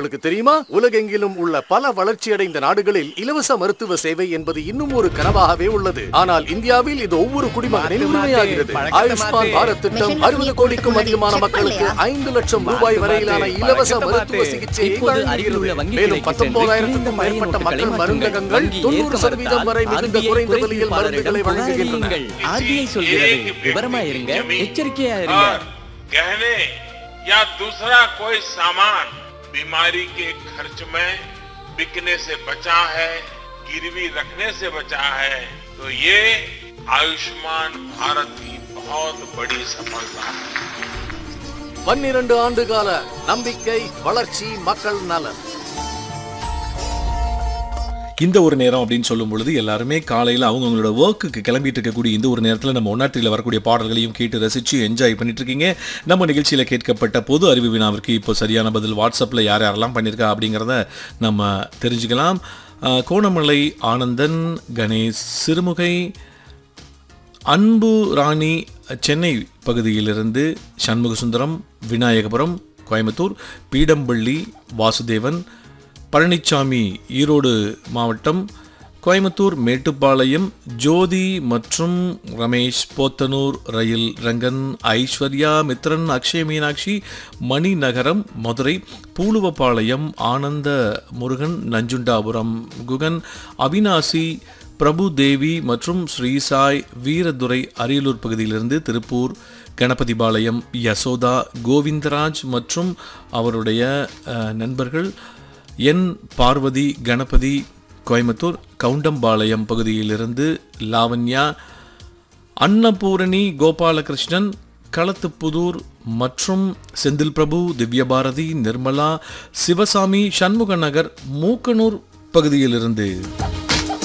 உங்களுக்கு தெரியுமா உலகெங்கிலும் உள்ள பல வளர்ச்சியடைந்த நாடுகளில் இலவச மருத்துவ சேவை என்பது இன்னும் ஒரு கனவாகவே உள்ளது ஆனால் இந்தியாவில் இது ஒவ்வொரு குடிமகனின் உரிமையாகிறது ஆயுஷ்மான் பாரத் திட்டம் அறுபது கோடிக்கும் அதிகமான மக்களுக்கு ஐந்து லட்சம் ரூபாய் வரையிலான இலவச மருத்துவ சிகிச்சையை இப்போது அருகில் உள்ள வழங்குகிறது வங்கி மேலும் கிளைக்கு சென்று பத்தொன்பதாயிரத்துக்கும் குறைந்த மேற்பட்ட முறையை மக்கள் மருந்தகங்கள் வங்கி தொண்ணூறு ஏற்க சதவீதம் வரை மறுத்தால் மிகுந்த RBI குறைந்த விலையில் குறைதீர்ப்பாளரிடம் மருந்துகளை வழங்குகின்றன புகாரளியுங்கள். RBI சொல்கிறது விவரமா இருங்க எச்சரிக்கையா இருங்க और गहने या दूसरा कोई सामान बीमारी के खर्च में बिकने से बचा है गिरवी रखने से बचा है तो ये आयुष्मान भारत की बहुत बड़ी सफलता है பன்னிரண்டு ஆண்டு கால நம்பிக்கை வளர்ச்சி மக்கள் நலன் இந்த ஒரு நேரம் அப்படின்னு சொல்லும் பொழுது எல்லாருமே காலையில் அவங்கவுங்களோட ஒர்க்குக்கு கிளம்பிட்டு இருக்கக்கூடிய இந்த ஒரு நேரத்தில் நம்ம ஒன்னாற்றியில் வரக்கூடிய பாடல்களையும் கேட்டு ரசித்து என்ஜாய் பண்ணிட்டு இருக்கீங்க நம்ம நிகழ்ச்சியில் கேட்கப்பட்ட பொது அறிவு வினாவிற்கு இப்போ சரியான பதில் வாட்ஸ்அப்பில் யார் யாரெல்லாம் பண்ணியிருக்கா அப்படிங்கிறத நம்ம தெரிஞ்சுக்கலாம் அஹ், கோணமலை ஆனந்தன் கணேஷ் சிறுமுகை அன்பு ராணி சென்னை பகுதியிலிருந்து சண்முகசுந்தரம் விநாயகபுரம் கோயம்புத்தூர் பீடம்பள்ளி வாசுதேவன் பழனிச்சாமி ஈரோடு மாவட்டம் கோயம்புத்தூர் மேட்டுப்பாளையம் ஜோதி மற்றும் ரமேஷ் போத்தனூர் ரயில் ரங்கன் ஐஸ்வர்யா மித்ரன் அக்ஷய மீனாட்சி மணிநகரம் மதுரை பூலுவப்பாளையம் ஆனந்த முருகன் நஞ்சுண்டாபுரம் குகன் அவினாசி பிரபு தேவி மற்றும் ஸ்ரீசாய் வீரதுரை அரியலூர் பகுதியிலிருந்து திருப்பூர் கணபதிபாளையம் யசோதா கோவிந்தராஜ் மற்றும் அவருடைய அஹ், நண்பர்கள் என் பார்வதி கணபதி கோயம்புத்தூர் கவுண்டம்பாளையம் பகுதியிலிருந்து லாவண்யா அன்னபூரணி கோபாலகிருஷ்ணன் களத்துப்புதூர் மற்றும் செந்தில் பிரபு திவ்யபாரதி நிர்மலா சிவசாமி சண்முக நகர் மூக்கனூர் பகுதியிலிருந்து